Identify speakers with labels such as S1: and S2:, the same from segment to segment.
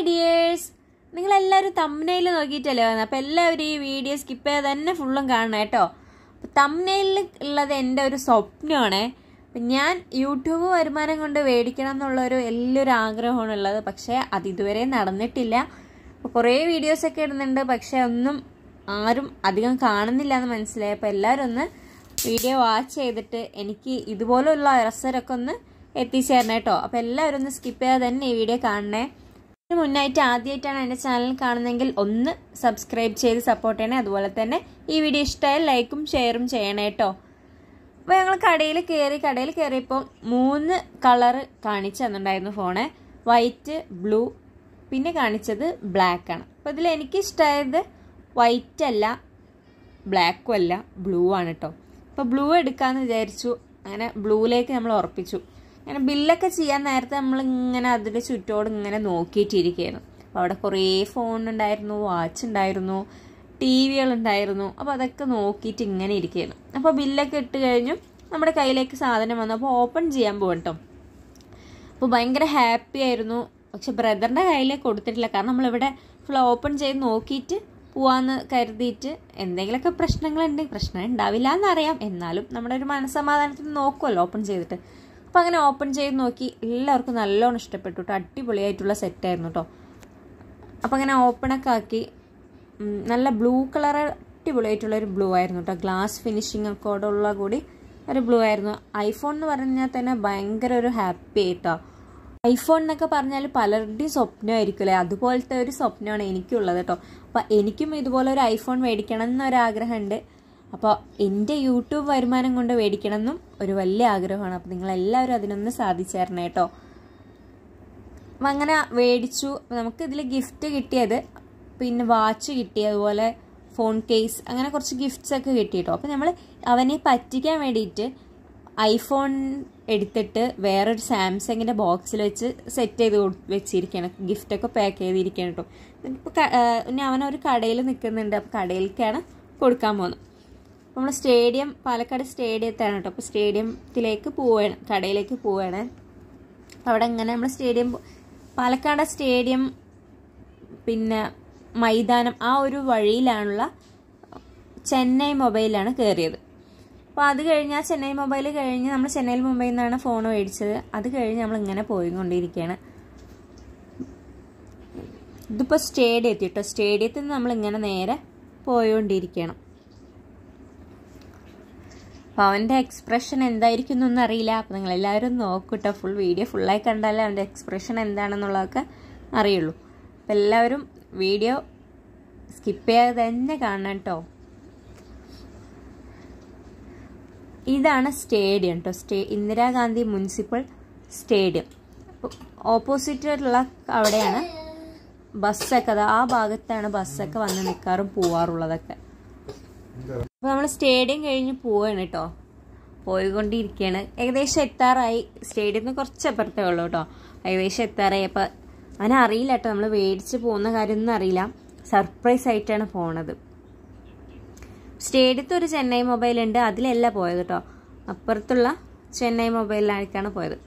S1: dears നിങ്ങളെല്ലാവരും തമ്മനയിൽ നോക്കിയിട്ടല്ലേ വന്നത് അപ്പോൾ എല്ലാവരും ഈ വീഡിയോ സ്കിപ്പ് ചെയ്ത് തന്നെ ഫുള്ളും കാണണം കേട്ടോ തമ്മനയിൽ ഉള്ളത് എൻ്റെ ഒരു സ്വപ്നമാണേ അപ്പം ഞാൻ യൂട്യൂബ് വരുമാനം കൊണ്ട് മേടിക്കണം എന്നുള്ളൊരു വലിയൊരു ആഗ്രഹമാണ് ഉള്ളത് പക്ഷേ അത് ഇതുവരെ നടന്നിട്ടില്ല അപ്പോൾ കുറേ വീഡിയോസൊക്കെ ഇടുന്നുണ്ട് പക്ഷേ ഒന്നും ആരും അധികം കാണുന്നില്ല എന്ന് മനസ്സിലായി അപ്പോൾ എല്ലാവരും ഒന്ന് വീഡിയോ വാച്ച് ചെയ്തിട്ട് എനിക്ക് ഇതുപോലുള്ള അവസരമൊക്കെ ഒന്ന് എത്തിച്ചേരണം കേട്ടോ അപ്പോൾ എല്ലാവരും ഒന്ന് സ്കിപ്പ് ചെയ്യാതെ തന്നെ ഈ വീഡിയോ കാണണേ ഇതിന് മുന്നായിട്ട് ആദ്യമായിട്ടാണ് എൻ്റെ ചാനൽ കാണുന്നതെങ്കിൽ ഒന്ന് സബ്സ്ക്രൈബ് ചെയ്ത് സപ്പോർട്ട് ചെയ്യണേ അതുപോലെ തന്നെ ഈ വീഡിയോ ഇഷ്ടമായാൽ ലൈക്കും ഷെയറും ചെയ്യണേ കേട്ടോ അപ്പോൾ ഞങ്ങൾ കടയിൽ കയറി കടയിൽ കയറിയപ്പോൾ മൂന്ന് കളറ് കാണിച്ചു തന്നിട്ടുണ്ടായിരുന്നു ഫോണ് വൈറ്റ് ബ്ലൂ പിന്നെ കാണിച്ചത് ബ്ലാക്ക് ആണ് അപ്പോൾ ഇതിൽ എനിക്ക് ഇഷ്ടമായത് വൈറ്റ് അല്ല ബ്ലാക്കും അല്ല ബ്ലൂ ആണ് കേട്ടോ അപ്പോൾ ബ്ലൂ എടുക്കാമെന്ന് വിചാരിച്ചു അങ്ങനെ ബ്ലൂയിലേക്ക് നമ്മൾ ഉറപ്പിച്ചു അങ്ങനെ ബില്ലൊക്കെ ചെയ്യാൻ നേരത്തെ നമ്മൾ ഇങ്ങനെ അതിൻ്റെ ചുറ്റോട് ഇങ്ങനെ നോക്കിയിട്ടിരിക്കുകയായിരുന്നു അപ്പോൾ അവിടെ കുറേ ഫോൺ ഉണ്ടായിരുന്നു വാച്ച് ഉണ്ടായിരുന്നു ടി വികൾ ഉണ്ടായിരുന്നു അപ്പോൾ അതൊക്കെ നോക്കിയിട്ട് ഇങ്ങനെ ഇരിക്കുകയായിരുന്നു അപ്പോൾ ബില്ലൊക്കെ ഇട്ട് കഴിഞ്ഞു നമ്മുടെ കയ്യിലേക്ക് സാധനം വന്നു അപ്പോൾ ഓപ്പൺ ചെയ്യാൻ പോകും കേട്ടോ അപ്പോൾ ഭയങ്കര ഹാപ്പി ആയിരുന്നു പക്ഷെ ബ്രദറിൻ്റെ കയ്യിൽ കൊടുത്തിട്ടില്ല കാരണം നമ്മളിവിടെ ഫുൾ ഓപ്പൺ ചെയ്ത് നോക്കിയിട്ട് പോവാന്ന് കരുതിയിട്ട് എന്തെങ്കിലുമൊക്കെ പ്രശ്നങ്ങളുണ്ട് പ്രശ്നം ഉണ്ടാവില്ല എന്നറിയാം എന്നാലും നമ്മുടെ ഒരു മനസ്സമാധാനത്തിന് നോക്കുമല്ലോ ഓപ്പൺ ചെയ്തിട്ട് അപ്പോൾ അങ്ങനെ ഓപ്പൺ ചെയ്ത് നോക്കി എല്ലാവർക്കും നല്ലോണം ഇഷ്ടപ്പെട്ടു കേട്ടോ അടിപൊളിയായിട്ടുള്ള സെറ്റായിരുന്നു കേട്ടോ അപ്പോൾ അങ്ങനെ ഓപ്പണൊക്കെ ആക്കി നല്ല ബ്ലൂ കളർ അടിപൊളിയായിട്ടുള്ള ഒരു ബ്ലൂ ആയിരുന്നു കേട്ടോ ഗ്ലാസ് ഫിനിഷിംഗ് ഒക്കെ ഉള്ള കൂടി ഒരു ബ്ലൂ ആയിരുന്നു ഐഫോൺ എന്ന് പറഞ്ഞാൽ തന്നെ ഭയങ്കര ഒരു ഹാപ്പി ആയിട്ടോ ഐഫോൺ എന്നൊക്കെ പറഞ്ഞാൽ പലരുടെയും സ്വപ്നമായിരിക്കുമല്ലേ അതുപോലത്തെ ഒരു സ്വപ്നമാണ് എനിക്കുള്ളത് കേട്ടോ അപ്പോൾ എനിക്കും ഇതുപോലെ ഒരു ഐഫോൺ മേടിക്കണം എന്നൊരാഗ്രഹമുണ്ട് അപ്പോൾ എൻ്റെ യൂട്യൂബ് വരുമാനം കൊണ്ട് മേടിക്കണം എന്നും ഒരു വലിയ ആഗ്രഹമാണ് അപ്പോൾ നിങ്ങളെല്ലാവരും അതിനൊന്ന് സാധിച്ചേരണേ കേട്ടോ അപ്പം അങ്ങനെ മേടിച്ചു നമുക്ക് ഇതിൽ ഗിഫ്റ്റ് കിട്ടിയത് പിന്നെ വാച്ച് കിട്ടി അതുപോലെ ഫോൺ കേസ് അങ്ങനെ കുറച്ച് ഗിഫ്റ്റ്സ് ഒക്കെ കിട്ടി കേട്ടോ അപ്പോൾ നമ്മൾ അവനെ പറ്റിക്കാൻ വേണ്ടിയിട്ട് ഐഫോൺ എടുത്തിട്ട് വേറൊരു സാംസങ്ങിൻ്റെ ബോക്സിൽ വെച്ച് സെറ്റ് ചെയ്ത് വെച്ചിരിക്കുകയാണ് ഗിഫ്റ്റൊക്കെ പാക്ക് ചെയ്തിരിക്കുകയാണ് കേട്ടോ ഇപ്പോൾ ഇനി അവനൊരു കടയിൽ നിൽക്കുന്നുണ്ട് അപ്പോൾ കടയിലേക്കാണ് കൊടുക്കാൻ പോകുന്നത് നമ്മൾ സ്റ്റേഡിയം പാലക്കാട് സ്റ്റേഡിയത്താണ് കേട്ടോ അപ്പോൾ സ്റ്റേഡിയത്തിലേക്ക് പോവുകയാണ് കടയിലേക്ക് പോവുകയാണ് അവിടെ ഇങ്ങനെ നമ്മൾ സ്റ്റേഡിയം പാലക്കാട് സ്റ്റേഡിയം പിന്നെ മൈതാനം ആ ഒരു വഴിയിലാണുള്ള ചെന്നൈ മൊബൈലാണ് കയറിയത് അപ്പോൾ അത് കഴിഞ്ഞാൽ ചെന്നൈ മൊബൈൽ കഴിഞ്ഞ് നമ്മൾ ചെന്നൈ മൊബൈലിൽ നിന്നാണ് ഫോൺ മേടിച്ചത് അത് കഴിഞ്ഞ് നമ്മൾ ഇങ്ങനെ പോയിക്കൊണ്ടിരിക്കുകയാണ് ഇതിപ്പോൾ സ്റ്റേഡിയം എത്തി കേട്ടോ സ്റ്റേഡിയത്തിൽ നിന്ന് നമ്മൾ ഇങ്ങനെ നേരെ പോയോണ്ടിരിക്കണം അപ്പോൾ അവൻ്റെ എക്സ്പ്രഷൻ എന്തായിരിക്കും എന്നൊന്നും അറിയില്ല അപ്പോൾ നിങ്ങൾ എല്ലാവരും നോക്കൂട്ടോ ഫുൾ വീഡിയോ ഫുള്ളായി കണ്ടാലേ അവൻ്റെ എക്സ്പ്രഷൻ എന്താണെന്നുള്ളതൊക്കെ അറിയുള്ളൂ അപ്പോൾ എല്ലാവരും വീഡിയോ സ്കിപ്പ് ചെയ്യാതെ തന്നെ കാണണം കേട്ടോ ഇതാണ് സ്റ്റേഡിയം കേട്ടോ സ്റ്റേ ഇന്ദിരാഗാന്ധി മുനിസിപ്പൽ സ്റ്റേഡിയം ഓപ്പോസിറ്റുള്ള അവിടെയാണ് ബസ്സൊക്കെ അത് ആ ഭാഗത്താണ് ബസ്സൊക്കെ വന്ന് നിൽക്കാറും പോവാറുള്ളതൊക്കെ അപ്പോൾ നമ്മൾ സ്റ്റേഡിയം കഴിഞ്ഞ് പോവാണ് കേട്ടോ പോയിക്കൊണ്ടിരിക്കുകയാണ് ഏകദേശം എത്താറായി സ്റ്റേഡിയത്തിന് കുറച്ച് അപ്പുറത്തേ ഉള്ളൂ കേട്ടോ ഏകദേശം എത്താറായി അപ്പോൾ അവനറിയില്ല കേട്ടോ നമ്മൾ മേടിച്ച് പോകുന്ന കാര്യമൊന്നും അറിയില്ല സർപ്രൈസ് ആയിട്ടാണ് പോണത് സ്റ്റേഡിയത്ത് ഒരു ചെന്നൈ മൊബൈൽ ഉണ്ട് അതിലല്ല പോയത് കേട്ടോ അപ്പുറത്തുള്ള ചെന്നൈ മൊബൈലിലേക്കാണ് പോയത്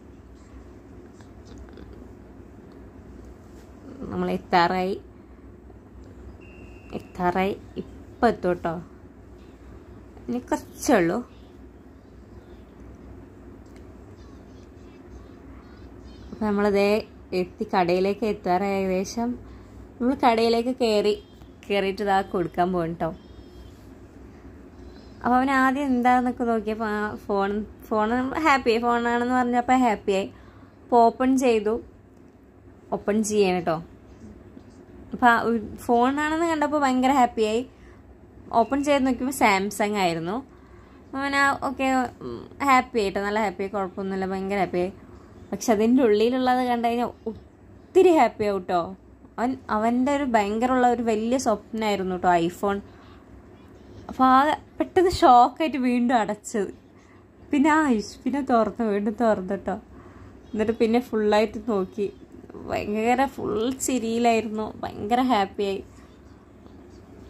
S1: നമ്മൾ എത്താറായി എത്താറായി ഇപ്പം എത്തും കേട്ടോ ഇനി കുറച്ചേ ഉള്ളൂ അപ്പം നമ്മളതേ എത്തി കടയിലേക്ക് എത്താറായി ഏകദേശം നമ്മൾ കടയിലേക്ക് കയറി കയറിയിട്ട് ഇതാ കൊടുക്കാൻ പോകും കേട്ടോ അപ്പോൾ അവൻ ആദ്യം എന്താണെന്നൊക്കെ നോക്കിയപ്പോൾ ആ ഫോൺ ഫോൺ ഹാപ്പി ഫോണാണെന്ന് പറഞ്ഞപ്പോൾ ഹാപ്പിയായി അപ്പോൾ ഓപ്പൺ ചെയ്തു ഓപ്പൺ ചെയ്യാൻ കേട്ടോ അപ്പോൾ ഫോണാണെന്ന് കണ്ടപ്പോൾ ഭയങ്കര ഹാപ്പിയായി ഓപ്പൺ ചെയ്ത് നോക്കിയപ്പോൾ സാംസങ് ആയിരുന്നു അവൻ ആ ഓക്കെ ഹാപ്പി ആയിട്ടോ നല്ല ഹാപ്പി കുഴപ്പമൊന്നുമില്ല ഭയങ്കര ഹാപ്പിയായി പക്ഷെ അതിൻ്റെ ഉള്ളിലുള്ളത് കണ്ടു കഴിഞ്ഞാൽ ഒത്തിരി ഹാപ്പി ആവും കേട്ടോ അവൻ അവൻ്റെ ഒരു ഭയങ്കരമുള്ള ഒരു വലിയ സ്വപ്നമായിരുന്നു കേട്ടോ ഐഫോൺ അപ്പോൾ ആ പെട്ടെന്ന് ഷോക്കായിട്ട് വീണ്ടും അടച്ചത് പിന്നെ ആ പിന്നെ തുറന്നു വീണ്ടും തുറന്നു കേട്ടോ എന്നിട്ട് പിന്നെ ഫുള്ളായിട്ട് നോക്കി ഭയങ്കര ഫുൾ ചിരിയിലായിരുന്നു ഭയങ്കര ഹാപ്പിയായി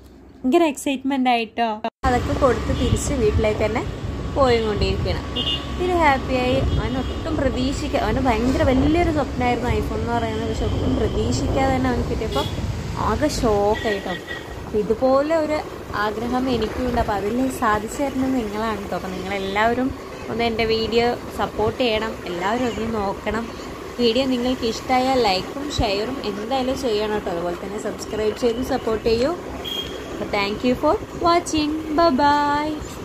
S1: ഭയങ്കര എക്സൈറ്റ്മെൻ്റ് ആയിട്ടോ അതൊക്കെ കൊടുത്ത് തിരിച്ച് വീട്ടിലേക്ക് തന്നെ പോയിക്കൊണ്ടിരിക്കണം ഒത്തിരി ഹാപ്പിയായി അവൻ ഒട്ടും പ്രതീക്ഷിക്ക അവന് ഭയങ്കര വലിയൊരു സ്വപ്നമായിരുന്നു ഐഫോൺ എന്ന് പറയുന്നത് പക്ഷെ ഒട്ടും പ്രതീക്ഷിക്കാതെ തന്നെ അവന് കിട്ടിയപ്പോൾ ആകെ ഷോക്കായിട്ടോ അപ്പം ഇതുപോലെ ഒരു ആഗ്രഹം എനിക്കും ഉണ്ട് അപ്പോൾ അതിൽ സാധിച്ചു തരുന്നത് നിങ്ങളാണ് കേട്ടോ അപ്പോൾ നിങ്ങളെല്ലാവരും ഒന്ന് എൻ്റെ വീഡിയോ സപ്പോർട്ട് ചെയ്യണം എല്ലാവരും ഒന്ന് നോക്കണം വീഡിയോ നിങ്ങൾക്ക് ഇഷ്ടമായാൽ ലൈക്കും ഷെയറും എന്തായാലും ചെയ്യണം കേട്ടോ അതുപോലെ തന്നെ സബ്സ്ക്രൈബ് ചെയ്ത് സപ്പോർട്ട് ചെയ്യൂ അപ്പോൾ thank you for watching by